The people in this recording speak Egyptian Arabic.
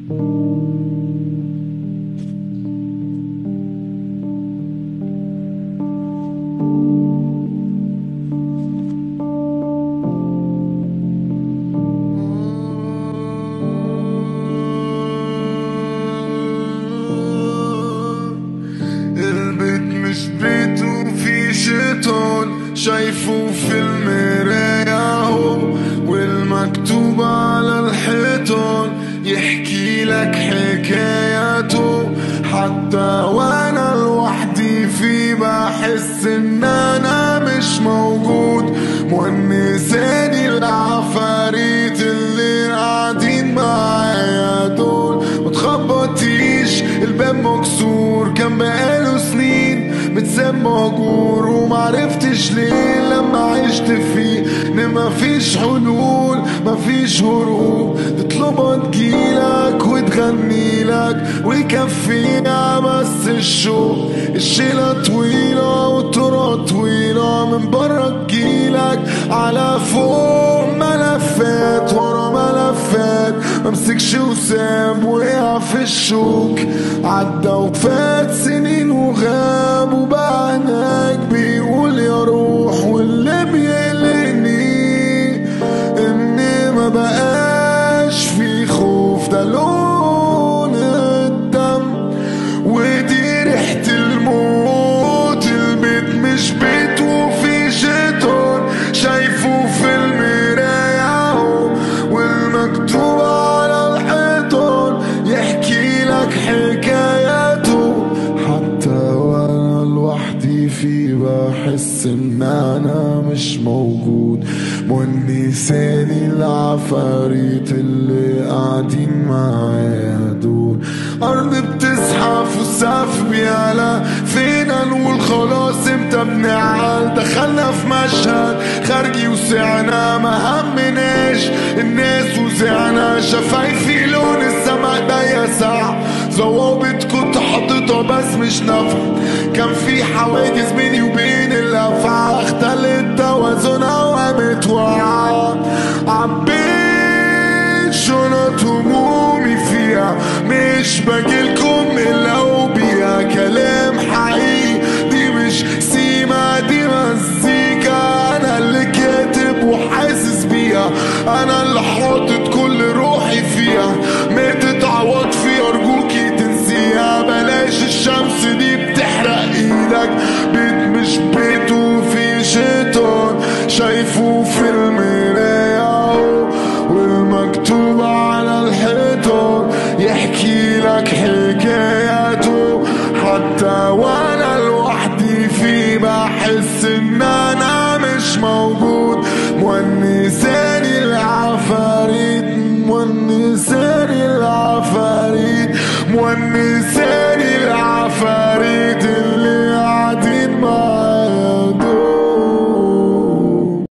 البيت مش بيت وفي شيطان شايفه في المراية هو والمكتوب على الحيطان يحكي لك حكاياته حتى وانا لوحدي في بحس ان انا مش موجود مونساني العفاريت اللي قاعدين معايا دول متخبطيش الباب مكسور كان بقاله سنين متساب مهجور ومعرفتش ليه لما عشت فيه ان مفيش حلول مفيش هروب تطلبها تجيلك وتغنيلك ويكفينا بس الشوق الشيلة طويلة والطرق طويلة من برا تجيلك على فوق ملفات ورا ملفات ممسكش وساب وقع في الشوك عدى وفات سنين وغاب وبقى هناك بيقول يا روح واللي بيقلقني ان ما بقاش في خوف ده لون الدم ودي ريحة الموت البيت مش بيت وفي شيطان شايفه في المراية اهو والمكتوب على الحيطان يحكي لك حكاياته حتى وانا لوحدي في بحس ان انا مش موجود مونساني العفاريت اللي قاعدين معايا دول ارض بتزحف والسقف بيعلى فينا نقول خلاص امتى بنعقل دخلنا في مشهد خارجي وسعنا ما همناش الناس وزعنا شفايفي لون السما ايديا ساعة ضوابط كنت حاططها بس مش نافعة كان في حواجز بيني وبين الافعى اختلت توازنها وقامت واقعة عبيت شنط همومي فيها مش باجيلكم الا وبيها كلام حقيقي دي مش سيما دي مزيكا انا اللي كاتب وحاسس بيها انا اللي حاطط كل روحي فيها ما تتعوض في ارجوكي تنسيها بلاش الشمس دي بتحرق ايدك بيت مش بيت وفي شيطان شايفه في المراية اهو والمكتوب على الحيطان يحكي لك حكاياته حتى وانا لوحدي في بحس ان انا مش موجود مونساني العفاريت مونساني العفاريت مونساني العفاريت